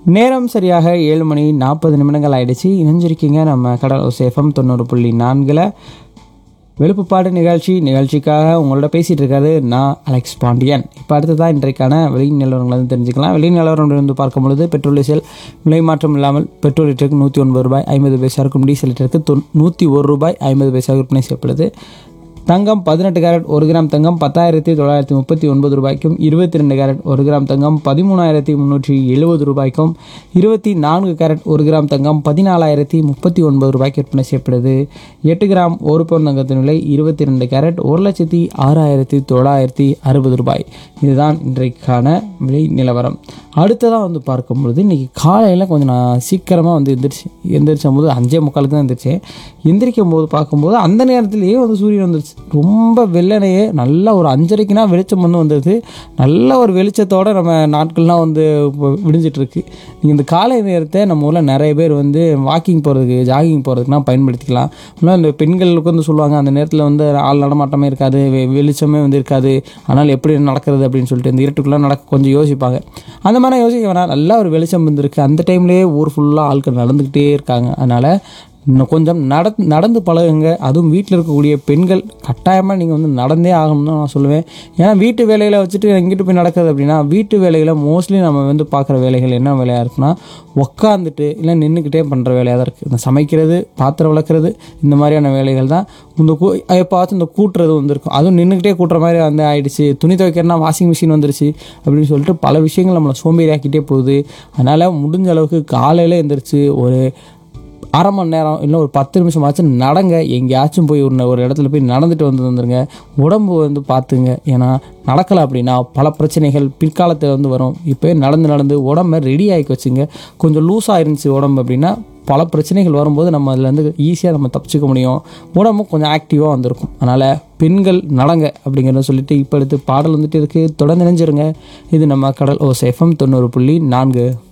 நேரம் சரியாக ஏழு மணி நாற்பது நிமிடங்கள் ஆயிடுச்சு இணைஞ்சிருக்கீங்க நம்ம கடல் சேஃபம் தொண்ணூறு புள்ளி நான்கில் வெளுப்புப்பாடு நிகழ்ச்சி நிகழ்ச்சிக்காக உங்களோட பேசிகிட்டு இருக்காரு நான் அலெக்ஸ் பாண்டியன் இப்போ அடுத்ததான் இன்றைக்கான வெளி நிலவரங்களை வந்து தெரிஞ்சுக்கலாம் வெளி நிலவரம் வந்து பார்க்கும் பொழுது பெட்ரோல் டீசல் விலை மாற்றம் இல்லாமல் பெட்ரோல் லிட்டருக்கு நூற்றி ஒன்பது ரூபாய் ஐம்பது பைசா இருக்கும் டீசல் லிட்டருக்கு தொன் நூற்றி ஒரு ரூபாய் ஐம்பது பைசா விற்பனை செய்யப்படுது தங்கம் பதினெட்டு கேரட் ஒரு கிராம் தங்கம் பத்தாயிரத்தி தொள்ளாயிரத்தி முப்பத்தி ஒன்பது ரூபாய்க்கும் இருபத்தி ரெண்டு கேரட் ஒரு கிராம் தங்கம் பதிமூணாயிரத்தி முந்நூற்றி எழுபது ரூபாய்க்கும் இருபத்தி நான்கு கேரட் ஒரு கிராம் தங்கம் பதினாலாயிரத்தி முப்பத்தி ஒன்பது ரூபாய்க்கு விற்பனை செய்யப்படுது எட்டு கிராம் ஒரு பவுன் தங்கத்தின் விலை இருபத்தி ரெண்டு கேரட் ஒரு லட்சத்தி ஆறாயிரத்தி தொள்ளாயிரத்தி அறுபது ரூபாய் இதுதான் இன்றைக்கான விலை நிலவரம் அடுத்ததாக வந்து பார்க்கும்பொழுது இன்றைக்கி காலையில் கொஞ்சம் நான் சீக்கிரமாக வந்து எந்திரிச்சு எந்திரிச்சும் போது அஞ்சே முக்காலுக்கு தான் எந்திரிச்சேன் எந்திரிக்கும் போது பார்க்கும்போது அந்த நேரத்திலேயே வந்து சூரியன் வந்துருச்சு ரொம்ப வெள்ளனையே நல்லா ஒரு அஞ்சரைக்குனா வெளிச்சம் வந்து வந்தது நல்ல ஒரு வெளிச்சத்தோட நம்ம நாட்கள்லாம் வந்து இப்போ விடிஞ்சிட்டு இருக்கு நீங்கள் இந்த காலை நேரத்தை நம்ம ஊரில் நிறைய பேர் வந்து வாக்கிங் போகிறதுக்கு ஜாகிங் போகிறதுக்குலாம் பயன்படுத்திக்கலாம் இன்னும் இந்த பெண்களுக்கு வந்து சொல்லுவாங்க அந்த நேரத்தில் வந்து ஆள் நடமாட்டமே இருக்காது வெ- வெளிச்சமே வந்து இருக்காது ஆனால் எப்படி நடக்கிறது அப்படின்னு சொல்லிட்டு இந்த இருட்டுக்குள்ளே நடக்க கொஞ்சம் யோசிப்பாங்க அந்த மாதிரி யோசிக்க வேணாம் நல்லா ஒரு வெளிச்சம் வந்திருக்கு அந்த டைம்லேயே ஊர் ஃபுல்லாக ஆட்கள் நடந்துக்கிட்டே இருக்காங்க அதனால் இன்னும் கொஞ்சம் நட நடந்து பழகுங்க அதுவும் வீட்டில் இருக்கக்கூடிய பெண்கள் கட்டாயமாக நீங்கள் வந்து நடந்தே ஆகணும்னு நான் சொல்லுவேன் ஏன்னா வீட்டு வேலைகளை வச்சுட்டு எங்கிட்டு போய் நடக்குது அப்படின்னா வீட்டு வேலைகளை மோஸ்ட்லி நம்ம வந்து பார்க்குற வேலைகள் என்ன வேலையாக இருக்குன்னா உக்காந்துட்டு இல்லை நின்றுக்கிட்டே பண்ணுற வேலையாக தான் இருக்குது இந்த சமைக்கிறது பாத்திரம் விளக்குறது இந்த மாதிரியான வேலைகள் தான் இந்த கூ எப்போவாச்சும் இந்த கூட்டுறது வந்திருக்கும் அதுவும் நின்றுக்கிட்டே கூட்டுற மாதிரி வந்து ஆயிடுச்சு துணி துவைக்கிறனா வாஷிங் மிஷின் வந்துருச்சு அப்படின்னு சொல்லிட்டு பல விஷயங்கள் நம்மளை சோம்பேறியாக்கிட்டே போகுது அதனால் முடிஞ்ச அளவுக்கு காலையில் எந்திரிச்சு ஒரு அரை மணி நேரம் இல்லை ஒரு பத்து நிமிஷம் ஆச்சும் நடங்க எங்கேயாச்சும் போய் ஒரு ஒரு இடத்துல போய் நடந்துட்டு வந்து வந்துருங்க உடம்பு வந்து பார்த்துங்க ஏன்னா நடக்கலை அப்படின்னா பல பிரச்சனைகள் பிற்காலத்தில் வந்து வரும் இப்போ நடந்து நடந்து உடம்ப ரெடி ஆகி வச்சுங்க கொஞ்சம் லூஸாக இருந்துச்சு உடம்பு அப்படின்னா பல பிரச்சனைகள் வரும்போது நம்ம அதுலேருந்து ஈஸியாக நம்ம தப்பிச்சுக்க முடியும் உடம்பும் கொஞ்சம் ஆக்டிவாக வந்திருக்கும் அதனால் பெண்கள் நடங்க அப்படிங்கிறத சொல்லிட்டு இப்போ எடுத்து பாடல் வந்துட்டு இருக்குது தொடர்ந்து நினைஞ்சிருங்க இது நம்ம கடல் ஓ சேஃபம் தொண்ணூறு புள்ளி நான்கு